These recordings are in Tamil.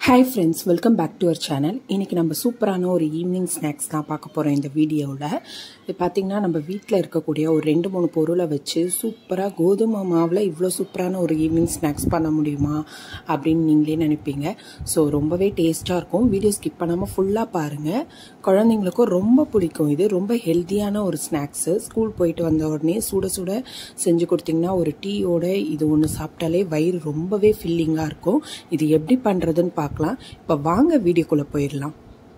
hi friends welcome back to our channel இன்றைக்கி நம்ம சூப்பரான ஒரு ஈவினிங் ஸ்நாக்ஸ் தான் பார்க்க போகிறோம் இந்த வீடியோவில் இது பார்த்திங்கன்னா நம்ம வீட்டில் இருக்கக்கூடிய ஒரு ரெண்டு மூணு பொருளை வச்சு சூப்பராக கோதுமை மாவில் இவ்வளோ சூப்பரான ஒரு ஈவினிங் ஸ்நாக்ஸ் பண்ண முடியுமா அப்படின்னு நீங்களே நினைப்பீங்க ஸோ ரொம்பவே டேஸ்ட்டாக இருக்கும் வீடியோ ஸ்கிப் பண்ணாமல் ஃபுல்லாக பாருங்கள் குழந்தைங்களுக்கும் ரொம்ப பிடிக்கும் இது ரொம்ப ஹெல்த்தியான ஒரு ஸ்நாக்ஸு ஸ்கூல் போயிட்டு வந்த உடனே சுட சுட செஞ்சு கொடுத்தீங்கன்னா ஒரு டீயோட இது ஒன்று சாப்பிட்டாலே வயிறு ரொம்பவே ஃபில்லிங்காக இருக்கும் இது எப்படி பண்ணுறதுன்னு பார்க்கலாம் இப்போ வாங்க வீடியோக்குள்ளே போயிடலாம்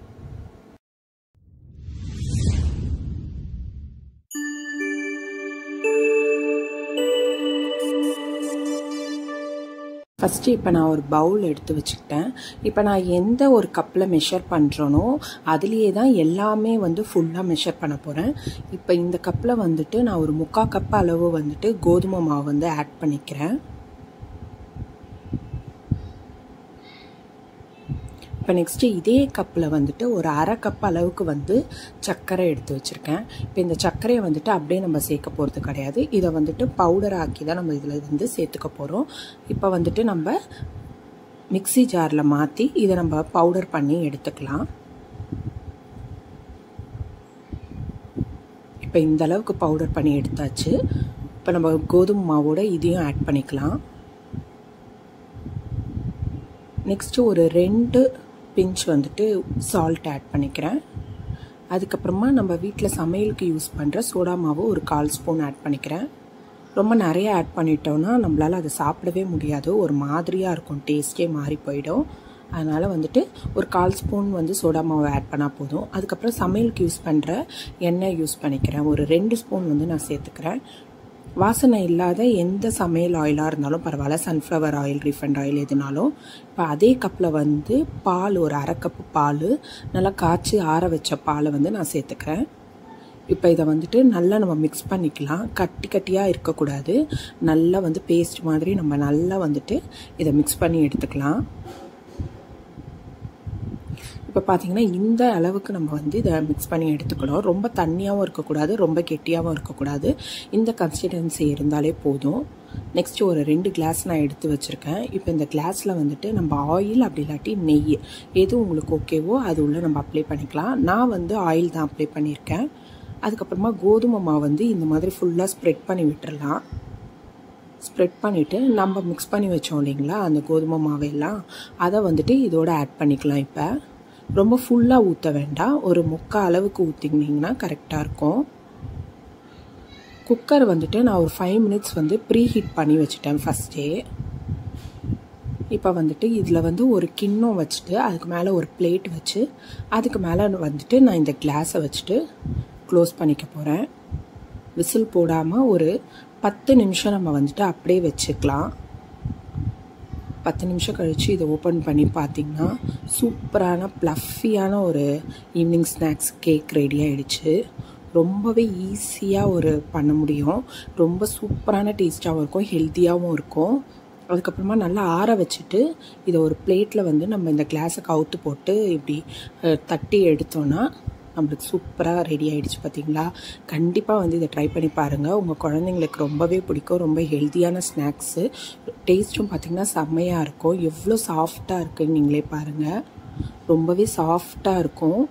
ஃபஸ்ட்டு இப்போ நான் ஒரு பவுல் எடுத்து வச்சுக்கிட்டேன் இப்போ நான் எந்த ஒரு கப்பில் மெஷர் பண்ணுறனோ அதுலேயே தான் எல்லாமே வந்து ஃபுல்லாக மெஷர் பண்ண போகிறேன் இப்போ இந்த கப்பில் வந்துட்டு நான் ஒரு முக்கால் கப் அளவு வந்துட்டு கோதுமை மாவு வந்து ஆட் பண்ணிக்கிறேன் இப்போ நெக்ஸ்ட்டு இதே கப்பில் வந்துட்டு ஒரு அரை கப் அளவுக்கு வந்து சர்க்கரை எடுத்து வச்சுருக்கேன் இப்போ இந்த சர்க்கரையை வந்துட்டு அப்படியே நம்ம சேர்க்க போகிறது கிடையாது இதை வந்துட்டு பவுடர் ஆக்கி தான் நம்ம இதில் வந்து சேர்த்துக்க போகிறோம் இப்போ வந்துட்டு நம்ம மிக்சி ஜாரில் மாற்றி இதை நம்ம பவுடர் பண்ணி எடுத்துக்கலாம் இப்போ இந்த அளவுக்கு பவுடர் பண்ணி எடுத்தாச்சு இப்போ நம்ம கோதுமை மாவோட இதையும் ஆட் பண்ணிக்கலாம் நெக்ஸ்ட்டு ஒரு ரெண்டு பிஞ்ச் வந்துட்டு சால்ட் ஆட் பண்ணிக்கிறேன் அதுக்கப்புறமா நம்ம வீட்டில் சமையலுக்கு யூஸ் பண்ணுற சோடா மாவு ஒரு கால் ஸ்பூன் ஆட் பண்ணிக்கிறேன் ரொம்ப நிறைய ஆட் பண்ணிட்டோன்னா நம்மளால் அதை சாப்பிடவே முடியாது ஒரு மாதிரியாக இருக்கும் டேஸ்ட்டே மாறி போயிடும் அதனால் வந்துட்டு ஒரு கால் ஸ்பூன் வந்து சோடா மாவு ஆட் பண்ணால் போதும் அதுக்கப்புறம் சமையலுக்கு யூஸ் பண்ணுற எண்ணெய் யூஸ் பண்ணிக்கிறேன் ஒரு ரெண்டு ஸ்பூன் வந்து நான் சேர்த்துக்கிறேன் வாசனை இல்லாத எந்த சமையல் ஆயிலாக இருந்தாலும் பரவாயில்ல சன்ஃப்ளவர் ஆயில் ரீஃபண்ட் ஆயில் எதுனாலும் இப்போ அதே கப்பில் வந்து பால் ஒரு அரை கப்பு பால் நல்லா காய்ச்சி ஆற வச்ச பாலை வந்து நான் சேர்த்துக்கிறேன் இப்போ இதை வந்துட்டு நல்லா நம்ம மிக்ஸ் பண்ணிக்கலாம் கட்டி கட்டியாக இருக்கக்கூடாது நல்லா வந்து பேஸ்ட் மாதிரி நம்ம நல்லா வந்துட்டு இதை மிக்ஸ் பண்ணி எடுத்துக்கலாம் இப்போ பார்த்தீங்கன்னா இந்த அளவுக்கு நம்ம வந்து இதை மிக்ஸ் பண்ணி எடுத்துக்கணும் ரொம்ப தண்ணியாகவும் இருக்கக்கூடாது ரொம்ப கெட்டியாகவும் இருக்கக்கூடாது இந்த கன்சிஸ்டன்சி இருந்தாலே போதும் நெக்ஸ்ட்டு ஒரு ரெண்டு கிளாஸ் நான் எடுத்து வச்சுருக்கேன் இப்போ இந்த கிளாஸில் வந்துட்டு நம்ம ஆயில் அப்படி இல்லாட்டி நெய் எது உங்களுக்கு ஓகேவோ அது உள்ளே நம்ம அப்ளை பண்ணிக்கலாம் நான் வந்து ஆயில் தான் அப்ளை பண்ணியிருக்கேன் அதுக்கப்புறமா கோதுமை மாவு வந்து இந்த மாதிரி ஃபுல்லாக ஸ்ப்ரெட் பண்ணி விட்டுறலாம் ஸ்ப்ரெட் பண்ணிவிட்டு நம்ம மிக்ஸ் பண்ணி வச்சோம் இல்லைங்களா அந்த கோதுமை மாவையெல்லாம் அதை வந்துட்டு இதோட ஆட் பண்ணிக்கலாம் இப்போ ரொம்ப ஃபுல்லாக ஊற்ற வேண்டாம் ஒரு முக்கால் அளவுக்கு ஊற்றிங்கன்னா கரெக்டாக இருக்கும் குக்கர் வந்துட்டு நான் ஒரு ஃபைவ் மினிட்ஸ் வந்து ப்ரீ ஹீட் பண்ணி வச்சுட்டேன் ஃபஸ்ட்டே இப்போ வந்துட்டு இதில் வந்து ஒரு கிண்ணம் வச்சுட்டு அதுக்கு மேலே ஒரு பிளேட் வச்சு அதுக்கு மேலே வந்துட்டு நான் இந்த கிளாஸை வச்சுட்டு க்ளோஸ் பண்ணிக்க போகிறேன் விசில் போடாமல் ஒரு பத்து நிமிஷம் நம்ம வந்துட்டு அப்படியே வச்சுக்கலாம் பத்து நிமிஷம் கழித்து இதை ஓப்பன் பண்ணி பார்த்திங்கன்னா சூப்பரான ப்ளஃபியான ஒரு ஈவினிங் ஸ்நாக்ஸ் கேக் ரெடி ஆகிடுச்சு ரொம்பவே ஈஸியாக ஒரு பண்ண முடியும் ரொம்ப சூப்பரான டேஸ்ட்டாகவும் இருக்கும் ஹெல்த்தியாகவும் இருக்கும் அதுக்கப்புறமா நல்லா ஆற வச்சுட்டு இதை ஒரு பிளேட்டில் வந்து நம்ம இந்த கிளாஸை கவுத்து போட்டு இப்படி தட்டி எடுத்தோன்னா நம்மளுக்கு சூப்பராக ரெடி ஆகிடுச்சு பார்த்தீங்களா கண்டிப்பாக வந்து இதை ட்ரை பண்ணி பாருங்கள் உங்கள் குழந்தைங்களுக்கு ரொம்பவே பிடிக்கும் ரொம்ப ஹெல்த்தியான ஸ்நாக்ஸு டேஸ்ட்டும் பார்த்திங்கன்னா செம்மையாக இருக்கும் எவ்வளோ சாஃப்டாக இருக்குன்னு நீங்களே பாருங்கள் ரொம்பவே சாஃப்டாக இருக்கும்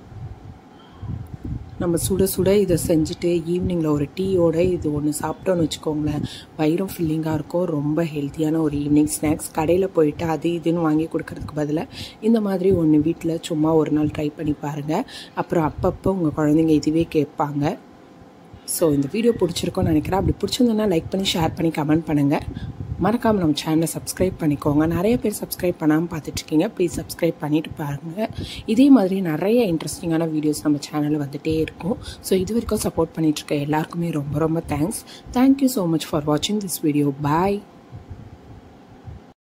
நம்ம சுட சுட இதை செஞ்சுட்டு ஈவினிங்கில் ஒரு டீயோட இது ஒன்று சாப்பிட்டோன்னு வச்சுக்கோங்களேன் வயிறும் ஃபில்லிங்காக இருக்கும் ரொம்ப ஹெல்த்தியான ஒரு ஈவினிங் ஸ்நாக்ஸ் கடையில் போயிட்டு அது இதுன்னு வாங்கி கொடுக்கறதுக்கு பதிலாக இந்த மாதிரி ஒன்று வீட்டில் சும்மா ஒரு நாள் ட்ரை பண்ணி பாருங்கள் அப்புறம் அப்பப்போ உங்கள் குழந்தைங்க இதுவே கேட்பாங்க ஸோ இந்த வீடியோ பிடிச்சிருக்கோன்னு நினைக்கிறேன் அப்படி பிடிச்சிருந்தோன்னா லைக் பண்ணி ஷேர் பண்ணி கமெண்ட் பண்ணுங்கள் மறக்காமல் நம்ம சேனலை சப்ஸ்கிரைப் பண்ணிக்கோங்க நிறைய பேர் சப்ஸ்கிரைப் பண்ணாமல் பார்த்துட்ருக்கீங்க ப்ளீஸ் சப்ஸ்கிரைப் பண்ணிவிட்டு பாருங்கள் இதே மாதிரி நிறைய இன்ட்ரெஸ்டிங்கான வீடியோஸ் நம்ம சேனலில் வந்துகிட்டே இருக்கும் ஸோ இது வரைக்கும் சப்போர்ட் பண்ணிகிட்ருக்க எல்லாருக்குமே ரொம்ப ரொம்ப thanks thank you so much for வாட்சிங் திஸ் வீடியோ பாய்